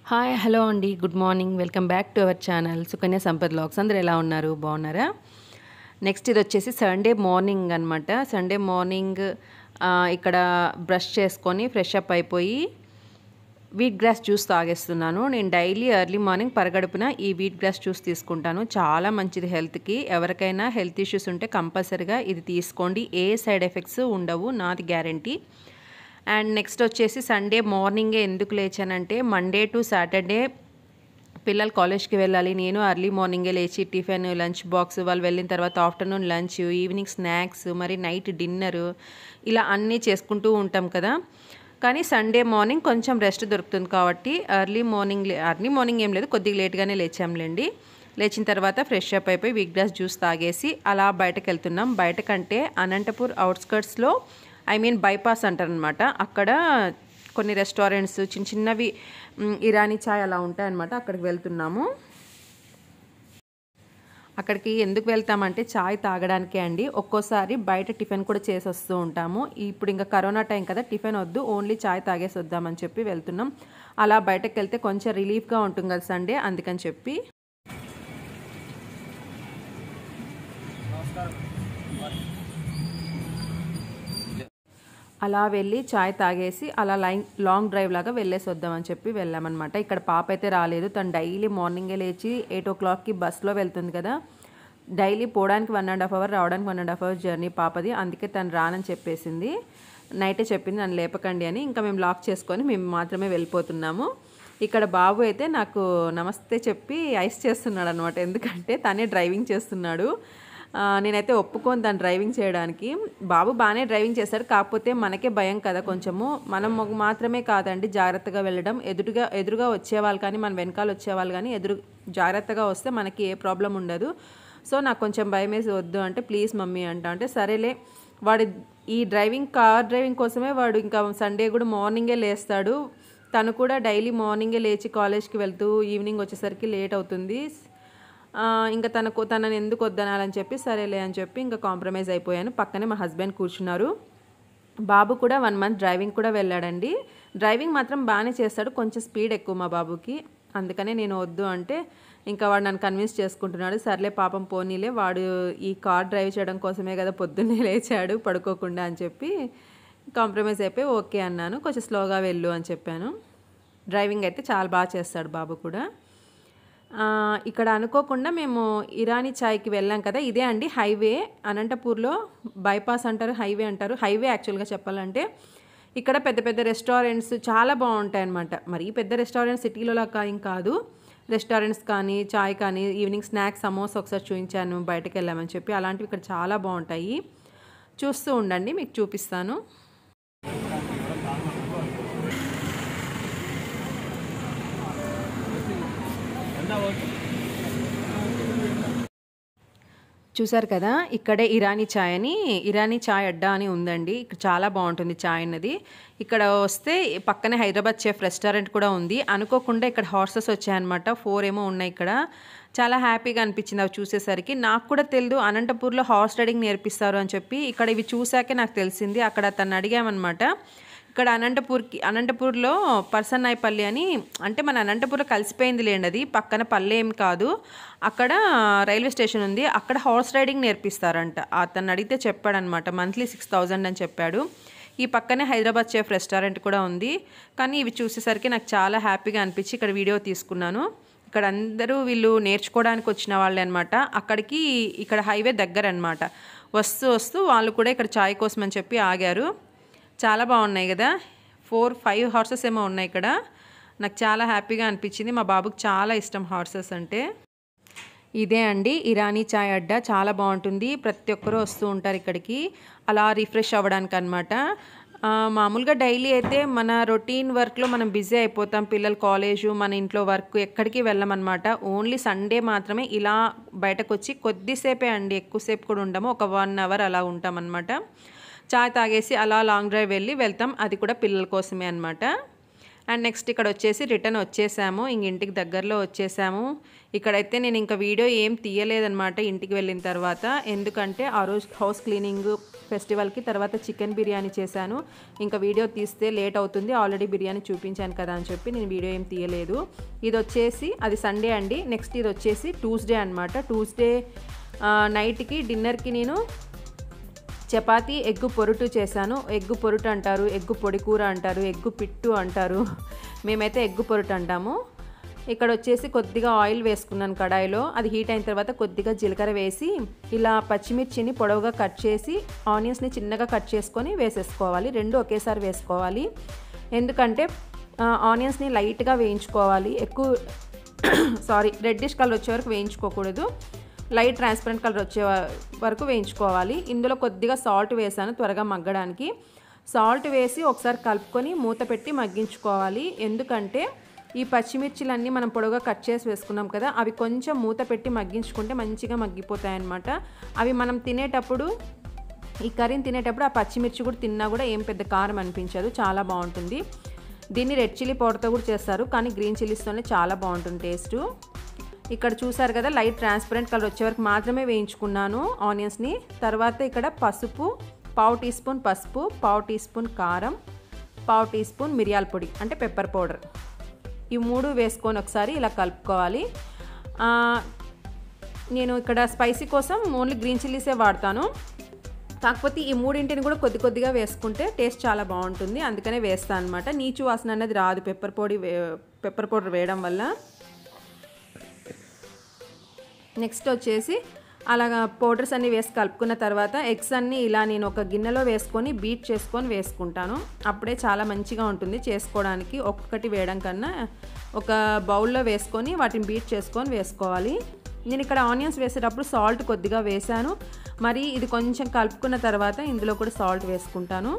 hi hello అండి good morning welcome back to our channel Sukanya Sampath లాక్స్ అందరు ఎలా ఉన్నారు బాగున్నారా నెక్స్ట్ ఇది వచ్చేసి సండే మార్నింగ్ అనమాట సండే మార్నింగ్ ఇక్కడ బ్రష్ చేసుకొని ఫ్రెష్ అప్ అయిపోయి వీట్ గ్రాస్ జ్యూస్ తాగేస్తున్నాను నేను డైలీ ఎర్లీ మార్నింగ్ పరగడుపున ఈ వీట్ గ్రాస్ జ్యూస్ తీసుకుంటాను చాలా మంచిది హెల్త్కి ఎవరికైనా హెల్త్ ఇష్యూస్ ఉంటే కంపల్సరిగా ఇది తీసుకోండి ఏ సైడ్ ఎఫెక్ట్స్ ఉండవు నాది గ్యారంటీ అండ్ నెక్స్ట్ వచ్చేసి సండే మార్నింగే ఎందుకు లేచానంటే మండే టు సాటర్డే పిల్లలు కాలేజ్కి వెళ్ళాలి నేను ఎర్లీ మార్నింగే లేచి టిఫిన్ లంచ్ బాక్స్ వాళ్ళు వెళ్ళిన తర్వాత ఆఫ్టర్నూన్ లంచ్ ఈవినింగ్ స్నాక్స్ మరి నైట్ డిన్నర్ ఇలా అన్నీ చేసుకుంటూ ఉంటాం కదా కానీ సండే మార్నింగ్ కొంచెం రెస్ట్ దొరుకుతుంది కాబట్టి ఎర్లీ మార్నింగ్ ఎర్లీ మార్నింగ్ ఏం లేదు కొద్దిగా లేట్గానే లేచాంలేండి లేచిన తర్వాత ఫ్రెష్ అప్ అయిపోయి వీక్ గ్లాస్ జ్యూస్ తాగేసి అలా బయటకు వెళ్తున్నాం బయటకంటే అనంతపూర్ అవుట్స్కర్ట్స్లో ఐ మీన్ బైపాస్ అంటారనమాట అక్కడ కొన్ని రెస్టారెంట్స్ చిన్న చిన్నవి మ్, ఇరానీ చాయ్ అలా ఉంటాయన్నమాట అక్కడికి వెళ్తున్నాము అక్కడికి ఎందుకు వెళ్తామంటే చాయ్ తాగడానికే అండి ఒక్కోసారి బయట టిఫిన్ కూడా చేసి వస్తూ ఉంటాము ఇప్పుడు ఇంకా కరోనా టైం కదా టిఫిన్ వద్దు ఓన్లీ చాయ్ తాగేసి వద్దామని చెప్పి వెళ్తున్నాం అలా బయటకు వెళ్తే కొంచెం రిలీఫ్గా ఉంటుంది కదా సండే అందుకని చెప్పి అలా వెళ్ళి చాయ్ తాగేసి అలా లైన్ లాంగ్ డ్రైవ్ లాగా వెళ్ళేసి వద్దామని చెప్పి వెళ్ళామన్నమాట ఇక్కడ పాప అయితే రాలేదు తను డైలీ మార్నింగే లేచి ఎయిట్ ఓ క్లాక్కి బస్లో వెళ్తుంది కదా డైలీ పోవడానికి వన్ అండ్ హాఫ్ అవర్ రావడానికి one and half hour journey పాపది అందుకే తను రానని చెప్పేసింది నైటే చెప్పింది నన్ను లేపకండి అని ఇంకా మేము లాక్ చేసుకొని మేము మాత్రమే వెళ్ళిపోతున్నాము ఇక్కడ బాబు అయితే నాకు నమస్తే చెప్పి ఐస్ చేస్తున్నాడు అనమాట ఎందుకంటే తనే డ్రైవింగ్ చేస్తున్నాడు ఆ, నేనైతే ఒప్పుకోను తను డ్రైవింగ్ చేయడానికి బాబు బాగానే డ్రైవింగ్ చేశాడు కాకపోతే మనకే భయం కదా కొంచెము మనం ఒక మాత్రమే కాదండి జాగ్రత్తగా వెళ్ళడం ఎదురుగా ఎదురుగా వచ్చేవాళ్ళు కానీ మన వెనకాల వచ్చేవాళ్ళు కానీ ఎదురు జాగ్రత్తగా వస్తే మనకి ఏ ప్రాబ్లం ఉండదు సో నాకు కొంచెం భయం వేసి వద్దు అంటే ప్లీజ్ మమ్మీ అంట అంటే సరేలే వాడి ఈ డ్రైవింగ్ కార్ డ్రైవింగ్ కోసమే వాడు ఇంకా సండే కూడా మార్నింగే లేస్తాడు తను కూడా డైలీ మార్నింగే లేచి కాలేజ్కి వెళ్తూ ఈవినింగ్ వచ్చేసరికి లేట్ అవుతుంది ఆ, ఇంకా తనకు తనని ఎందుకు వద్దనాలని చెప్పి సరేలే అని చెప్పి ఇంకా కాంప్రమైజ్ అయిపోయాను పక్కనే మా హస్బెండ్ కూర్చున్నారు బాబు కూడా వన్ మంత్ డ్రైవింగ్ కూడా వెళ్ళాడండి డ్రైవింగ్ మాత్రం బాగానే చేస్తాడు కొంచెం స్పీడ్ ఎక్కువ మా బాబుకి అందుకనే నేను వద్దు అంటే ఇంకా వాడు నన్ను కన్విన్స్ చేసుకుంటున్నాడు సర్లే పాపం పోనీలే వాడు ఈ కార్ డ్రైవ్ చేయడం కోసమే కదా పొద్దున్నే లేచాడు పడుకోకుండా అని చెప్పి కాంప్రమైజ్ అయిపోయి ఓకే అన్నాను కొంచెం స్లోగా వెళ్ళు అని చెప్పాను డ్రైవింగ్ అయితే చాలా బాగా చేస్తాడు బాబు కూడా ఆ, ఇక్కడ అనుకోకుండా మేము ఇరానీ చాయ్కి వెళ్ళాం కదా ఇదే అండి హైవే అనంతపూర్లో బైపాస్ అంటారు హైవే అంటారు హైవే యాక్చువల్గా చెప్పాలంటే ఇక్కడ పెద్ద పెద్ద రెస్టారెంట్స్ చాలా బాగుంటాయి అన్నమాట మరి ఈ పెద్ద రెస్టారెంట్ సిటీలో లాగా ఏం కాదు రెస్టారెంట్స్ కానీ చాయ్ కానీ ఈవినింగ్ స్నాక్స్ సమోసా ఒకసారి చూపించాను బయటకు వెళ్ళామని చెప్పి అలాంటివి ఇక్కడ చాలా బాగుంటాయి చూస్తూ ఉండండి మీకు చూపిస్తాను చూసారు కదా ఇక్కడే ఇరానీ చాయ్ అని ఇరానీ చాయ్ అడ్డా అని ఉందండి ఇక్కడ చాలా బాగుంటుంది చాయ్ అన్నది ఇక్కడ వస్తే పక్కనే హైదరాబాద్ చెఫ్ రెస్టారెంట్ కూడా ఉంది అనుకోకుండా ఇక్కడ హార్సెస్ వచ్చాయన్నమాట ఫోర్ ఏమో ఉన్నాయి ఇక్కడ చాలా హ్యాపీగా అనిపించింది అవి చూసేసరికి నాకు కూడా తెలియదు అనంతపూర్లో హార్స్ రైడింగ్ నేర్పిస్తారు అని చెప్పి ఇక్కడ ఇవి చూసాకే నాకు తెలిసింది అక్కడ తను అడిగామన్నమాట ఇక్కడ అనంతపూర్కి అనంతపూర్లో పర్సన్నాయిపల్లి అని అంటే మన అనంతపూర్లో కలిసిపోయింది లేండి అది పక్కన పల్లె ఏం కాదు అక్కడ రైల్వే స్టేషన్ ఉంది అక్కడ హార్స్ రైడింగ్ నేర్పిస్తారంట అతను అడిగితే చెప్పాడనమాట మంత్లీ సిక్స్ థౌజండ్ అని చెప్పాడు ఈ పక్కనే హైదరాబాద్ చెఫ్ రెస్టారెంట్ కూడా ఉంది కానీ ఇవి చూసేసరికి నాకు చాలా హ్యాపీగా అనిపించి ఇక్కడ వీడియో తీసుకున్నాను ఇక్కడ అందరూ వీళ్ళు నేర్చుకోవడానికి వచ్చిన వాళ్ళే అనమాట అక్కడికి ఇక్కడ హైవే దగ్గర అనమాట వస్తూ వస్తూ వాళ్ళు కూడా ఇక్కడ చాయ్ కోసం అని చెప్పి ఆగారు చాలా బాగున్నాయి కదా ఫోర్ ఫైవ్ హార్సెస్ ఏమో ఉన్నాయి ఇక్కడ నాకు చాలా హ్యాపీగా అనిపించింది మా బాబుకి చాలా ఇష్టం హార్సెస్ అంటే ఇదే అండి ఇరానీ చాయ్ అడ్డా చాలా బాగుంటుంది ప్రతి ఒక్కరూ వస్తూ ఉంటారు ఇక్కడికి అలా రిఫ్రెష్ అవ్వడానికి అనమాట మామూలుగా డైలీ అయితే మన రొటీన్ వర్క్లో మనం బిజీ అయిపోతాం పిల్లల కాలేజు మన ఇంట్లో వర్క్ ఎక్కడికి వెళ్ళమన్నమాట ఓన్లీ సండే మాత్రమే ఇలా బయటకు వచ్చి కొద్దిసేపే అండి ఎక్కువసేపు కూడా ఉండము ఒక వన్ అవర్ అలా ఉంటామన్నమాట చాయ్ తాగేసి అలా లాంగ్ డ్రైవ్ వెళ్ళి వెళ్తాం అది కూడా పిల్లల కోసమే అనమాట అండ్ నెక్స్ట్ ఇక్కడ వచ్చేసి రిటర్న్ వచ్చేసాము ఇంక ఇంటికి దగ్గరలో వచ్చేసాము ఇక్కడైతే నేను ఇంకా వీడియో ఏం తీయలేదన్నమాట ఇంటికి వెళ్ళిన తర్వాత ఎందుకంటే ఆ రోజు హౌస్ క్లీనింగ్ ఫెస్టివల్కి తర్వాత చికెన్ బిర్యానీ చేశాను ఇంకా వీడియో తీస్తే లేట్ అవుతుంది ఆల్రెడీ బిర్యానీ చూపించాను కదా అని చెప్పి నేను వీడియో ఏం తీయలేదు ఇది వచ్చేసి అది సండే అండి నెక్స్ట్ ఇది వచ్చేసి ట్యూస్డే అనమాట ట్యూస్డే నైట్కి డిన్నర్కి నేను చపాతీ ఎగ్గు పొరుటు చేశాను ఎగ్గు పొరుటు అంటారు ఎగ్గు పొడి కూర అంటారు ఎగ్గు పిట్టు అంటారు మేమైతే ఎగ్గు పొరుటు అంటాము ఇక్కడ వచ్చేసి కొద్దిగా ఆయిల్ వేసుకున్నాను కడాయిలో అది హీట్ అయిన తర్వాత కొద్దిగా జీలకర్ర వేసి ఇలా పచ్చిమిర్చిని పొడవుగా కట్ చేసి ఆనియన్స్ని చిన్నగా కట్ చేసుకొని వేసేసుకోవాలి రెండు ఒకేసారి వేసుకోవాలి ఎందుకంటే ఆనియన్స్ని లైట్గా వేయించుకోవాలి ఎక్కువ సారీ రెడ్డిష్ కలర్ వచ్చే వరకు వేయించుకోకూడదు లైట్ ట్రాన్స్పరెంట్ కలర్ వచ్చే వరకు వేయించుకోవాలి ఇందులో కొద్దిగా సాల్ట్ వేసాను త్వరగా మగ్గడానికి సాల్ట్ వేసి ఒకసారి కలుపుకొని మూత పెట్టి మగ్గించుకోవాలి ఎందుకంటే ఈ పచ్చిమిర్చిలన్నీ మనం పొడవుగా కట్ చేసి వేసుకున్నాం కదా అవి కొంచెం మూత పెట్టి మగ్గించుకుంటే మంచిగా మగ్గిపోతాయి అన్నమాట అవి మనం తినేటప్పుడు ఈ కర్రీని తినేటప్పుడు ఆ పచ్చిమిర్చి కూడా తిన్నా కూడా ఏం పెద్ద కారం అనిపించదు చాలా బాగుంటుంది దీన్ని రెడ్ చిల్లీ పౌడర్తో కూడా చేస్తారు కానీ గ్రీన్ చిల్లీస్తోనే చాలా బాగుంటుంది టేస్ట్ ఇక్కడ చూసారు కదా లైట్ ట్రాన్స్పరెంట్ కలర్ వచ్చే వరకు మాత్రమే వేయించుకున్నాను ఆనియన్స్ని తర్వాత ఇక్కడ పసుపు పావు టీ స్పూన్ పసుపు పావు టీ స్పూన్ కారం పావు టీ స్పూన్ మిరియాల పొడి అంటే పెప్పర్ పౌడర్ ఈ మూడు వేసుకొని ఒకసారి ఇలా కలుపుకోవాలి నేను ఇక్కడ స్పైసీ కోసం ఓన్లీ గ్రీన్ చిల్లీసే వాడతాను కాకపోతే ఈ మూడింటిని కూడా కొద్ది కొద్దిగా వేసుకుంటే టేస్ట్ చాలా బాగుంటుంది అందుకనే వేస్తాను అనమాట నీచు వాసన అనేది రాదు పెప్పర్ పొడి పెప్పర్ పౌడర్ వేయడం వల్ల నెక్స్ట్ వచ్చేసి అలాగా పౌడర్స్ అన్నీ వేసి కలుపుకున్న తర్వాత ఎగ్స్ అన్నీ ఇలా నేను ఒక గిన్నెలో వేసుకొని బీట్ చేసుకొని వేసుకుంటాను అప్పుడే చాలా మంచిగా ఉంటుంది చేసుకోవడానికి ఒక్కొక్కటి వేయడం కన్నా ఒక బౌల్లో వేసుకొని వాటిని బీట్ చేసుకొని వేసుకోవాలి నేను ఇక్కడ ఆనియన్స్ వేసేటప్పుడు సాల్ట్ కొద్దిగా వేసాను మరి ఇది కొంచెం కలుపుకున్న తర్వాత ఇందులో కూడా సాల్ట్ వేసుకుంటాను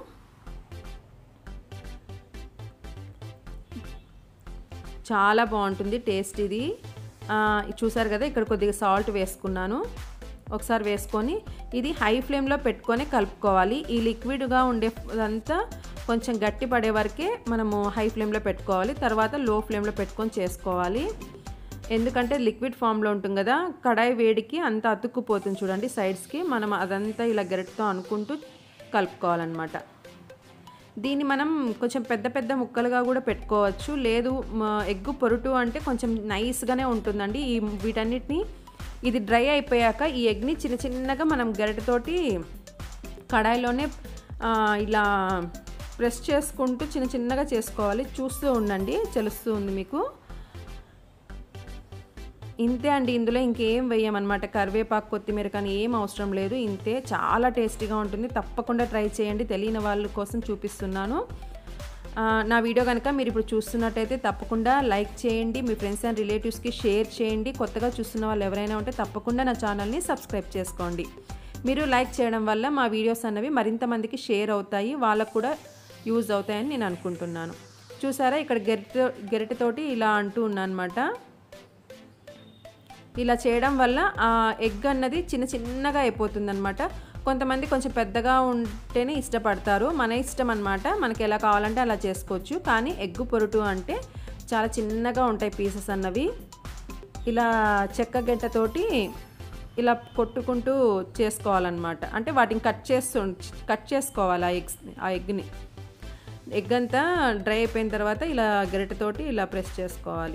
చాలా బాగుంటుంది టేస్ట్ ఇది చూసారు కదా ఇక్కడ కొద్దిగా సాల్ట్ వేసుకున్నాను ఒకసారి వేసుకొని ఇది హై ఫ్లేమ్లో పెట్టుకొని కలుపుకోవాలి ఈ లిక్విడ్గా ఉండేదంతా కొంచెం గట్టి పడే వరకే మనము హై ఫ్లేమ్లో పెట్టుకోవాలి తర్వాత లో ఫ్లేమ్లో పెట్టుకొని చేసుకోవాలి ఎందుకంటే లిక్విడ్ ఫామ్లో ఉంటుంది కదా కడాయి వేడికి అంతా అతుక్కుపోతుంది చూడండి సైడ్స్కి మనం అదంతా ఇలా గరిటతో అనుకుంటూ కలుపుకోవాలన్నమాట దీన్ని మనం కొంచెం పెద్ద పెద్ద ముక్కలుగా కూడా పెట్టుకోవచ్చు లేదు ఎగ్గు పొరుటు అంటే కొంచెం నైస్గానే ఉంటుందండి ఈ వీటన్నిటిని ఇది డ్రై అయిపోయాక ఈ ఎగ్ని చిన్న చిన్నగా మనం గరిటతోటి కడాయిలోనే ఇలా ప్రెస్ చేసుకుంటూ చిన్న చిన్నగా చేసుకోవాలి చూస్తూ ఉండండి తెలుస్తూ ఉంది మీకు ఇంతే అండి ఇందులో ఇంకేం వేయమన్నమాట కరివేపాకు కొత్తిమీర కానీ ఏం అవసరం లేదు ఇంతే చాలా టేస్టీగా ఉంటుంది తప్పకుండా ట్రై చేయండి తెలియని వాళ్ళ కోసం చూపిస్తున్నాను నా వీడియో కనుక మీరు ఇప్పుడు చూస్తున్నట్టయితే తప్పకుండా లైక్ చేయండి మీ ఫ్రెండ్స్ అండ్ రిలేటివ్స్కి షేర్ చేయండి కొత్తగా చూస్తున్న వాళ్ళు ఎవరైనా ఉంటే తప్పకుండా నా ఛానల్ని సబ్స్క్రైబ్ చేసుకోండి మీరు లైక్ చేయడం వల్ల మా వీడియోస్ అన్నవి మరింత మందికి షేర్ అవుతాయి వాళ్ళకు కూడా యూజ్ అవుతాయని నేను అనుకుంటున్నాను చూసారా ఇక్కడ గెరిట గెరిటతోటి ఇలా అంటూ ఉన్నానమాట ఇలా చేయడం వల్ల ఆ ఎగ్ అన్నది చిన్న చిన్నగా అయిపోతుంది అనమాట కొంతమంది కొంచెం పెద్దగా ఉంటేనే ఇష్టపడతారు మన ఇష్టం అనమాట మనకి ఎలా కావాలంటే అలా చేసుకోవచ్చు కానీ ఎగ్గు పొరుటు అంటే చాలా చిన్నగా ఉంటాయి పీసెస్ అన్నవి ఇలా చెక్క గంటతోటి ఇలా కొట్టుకుంటూ చేసుకోవాలన్నమాట అంటే వాటిని కట్ చేస్తూ కట్ చేసుకోవాలి ఆ ఎగ్స్ ఆ ఎగ్ని ఎగ్ అంతా డ్రై అయిపోయిన తర్వాత ఇలా గరిటెతోటి ఇలా ప్రెస్ చేసుకోవాలి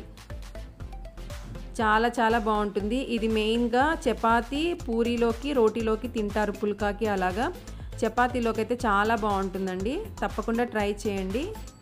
చాలా చాలా బాగుంటుంది ఇది మెయిన్గా చపాతీ పూరీలోకి రోటీలోకి తింటారు పుల్కాకి అలాగా చపాతీలోకి అయితే చాలా బాగుంటుందండి తప్పకుండా ట్రై చేయండి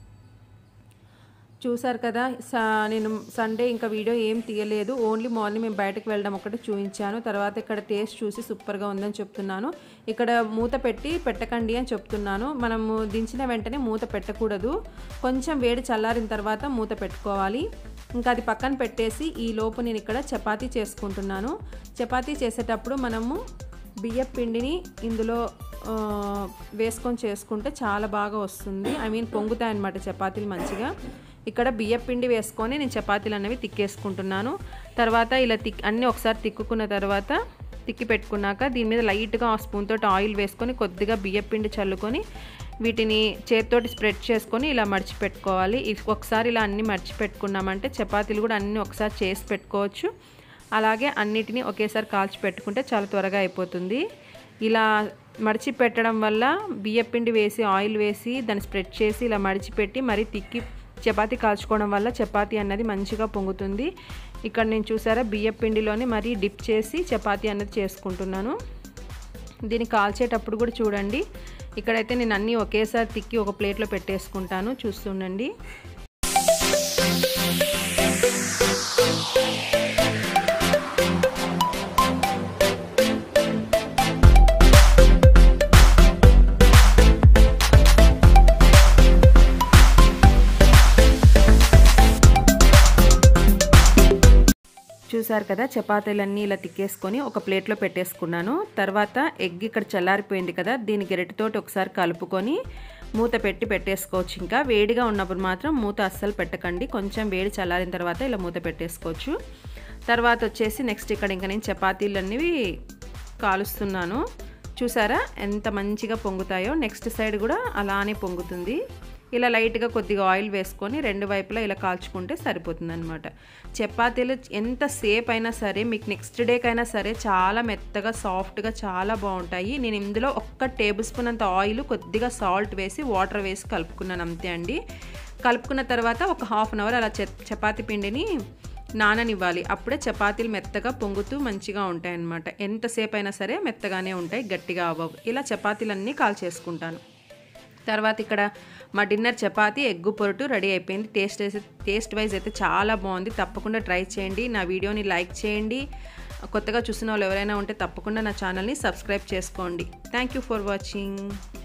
చూసారు కదా నేను సండే ఇంకా వీడియో ఏం తీయలేదు ఓన్లీ మార్నింగ్ మేము బయటకు వెళ్ళడం ఒకటి చూపించాను తర్వాత ఇక్కడ టేస్ట్ చూసి సూపర్గా ఉందని చెప్తున్నాను ఇక్కడ మూత పెట్టి పెట్టకండి అని చెప్తున్నాను మనము దించిన వెంటనే మూత పెట్టకూడదు కొంచెం వేడి చల్లారిన తర్వాత మూత పెట్టుకోవాలి ఇంకా అది పక్కన పెట్టేసి ఈ లోపు నేను ఇక్కడ చపాతీ చేసుకుంటున్నాను చపాతీ చేసేటప్పుడు మనము బియ్యం పిండిని ఇందులో వేసుకొని చేసుకుంటే చాలా బాగా వస్తుంది ఐ మీన్ పొంగుతాయి అన్నమాట చపాతీలు మంచిగా ఇక్కడ బియ్యం పిండి వేసుకొని నేను చపాతీలు అనేవి తిక్కేసుకుంటున్నాను తర్వాత ఇలా తిక్ అన్నీ ఒకసారి తిక్కుకున్న తర్వాత తిక్కి పెట్టుకున్నాక దీని మీద లైట్గా ఆ స్పూన్ తోటి ఆయిల్ వేసుకొని కొద్దిగా బియ్యం పిండి చల్లుకొని వీటిని చేతితోటి స్ప్రెడ్ చేసుకొని ఇలా మడిచి పెట్టుకోవాలి ఒకసారి ఇలా అన్నీ మడిచి పెట్టుకున్నామంటే చపాతీలు కూడా అన్నీ ఒకసారి చేసి పెట్టుకోవచ్చు అలాగే అన్నిటినీ ఒకేసారి కాల్చి పెట్టుకుంటే చాలా త్వరగా అయిపోతుంది ఇలా మడిచి పెట్టడం వల్ల బియ్యపిండి వేసి ఆయిల్ వేసి దాన్ని స్ప్రెడ్ చేసి ఇలా మడిచిపెట్టి మరీ తిక్కి చపాతీ కాల్చుకోవడం వల్ల చపాతీ అన్నది మంచిగా పొంగుతుంది ఇక్కడ నేను చూసారా బియ్యపిండిలోని మరీ డిప్ చేసి చపాతీ అన్నది చేసుకుంటున్నాను దీన్ని కాల్చేటప్పుడు కూడా చూడండి ఇక్కడైతే నేను అన్నీ ఒకేసారి తిక్కి ఒక ప్లేట్లో పెట్టేసుకుంటాను చూస్తుండండి చూసారు కదా చపాతీలన్నీ ఇలా తిక్కేసుకొని ఒక ప్లేట్లో పెట్టేసుకున్నాను తర్వాత ఎగ్ ఇక్కడ చల్లారిపోయింది కదా దీని గెరటితోటి ఒకసారి కలుపుకొని మూత పెట్టి పెట్టేసుకోవచ్చు ఇంకా వేడిగా ఉన్నప్పుడు మాత్రం మూత అస్సలు పెట్టకండి కొంచెం వేడి చల్లారిన తర్వాత ఇలా మూత పెట్టేసుకోవచ్చు తర్వాత వచ్చేసి నెక్స్ట్ ఇక్కడ ఇంకా నేను చపాతీలు అనేవి కాలుస్తున్నాను చూసారా ఎంత మంచిగా పొంగుతాయో నెక్స్ట్ సైడ్ కూడా అలానే పొంగుతుంది ఇలా లైట్గా కొద్దిగా ఆయిల్ వేసుకొని రెండు వైపులా ఇలా కాల్చుకుంటే సరిపోతుంది అనమాట చపాతీలు ఎంతసేపు అయినా సరే మీకు నెక్స్ట్ డేకైనా సరే చాలా మెత్తగా సాఫ్ట్గా చాలా బాగుంటాయి నేను ఇందులో ఒక్క టేబుల్ స్పూన్ అంత ఆయిల్ కొద్దిగా సాల్ట్ వేసి వాటర్ వేసి కలుపుకున్నాను అంతే అండి కలుపుకున్న తర్వాత ఒక హాఫ్ అన్ అవర్ అలా చపాతీ పిండిని నాననివ్వాలి అప్పుడే చపాతీలు మెత్తగా పొంగుతూ మంచిగా ఉంటాయి అన్నమాట ఎంతసేపు అయినా సరే మెత్తగానే ఉంటాయి గట్టిగా అవ్వవు ఇలా చపాతీలన్నీ కాల్ చేసుకుంటాను తర్వాత ఇక్కడ మా డిన్నర్ చపాతి ఎగ్గు పొరటు రెడీ అయిపోయింది టేస్ట్ వేసి టేస్ట్ వైజ్ అయితే చాలా బాగుంది తప్పకుండా ట్రై చేయండి నా వీడియోని లైక్ చేయండి కొత్తగా చూసిన వాళ్ళు ఎవరైనా ఉంటే తప్పకుండా నా ఛానల్ని సబ్స్క్రైబ్ చేసుకోండి థ్యాంక్ యూ ఫర్ వాచింగ్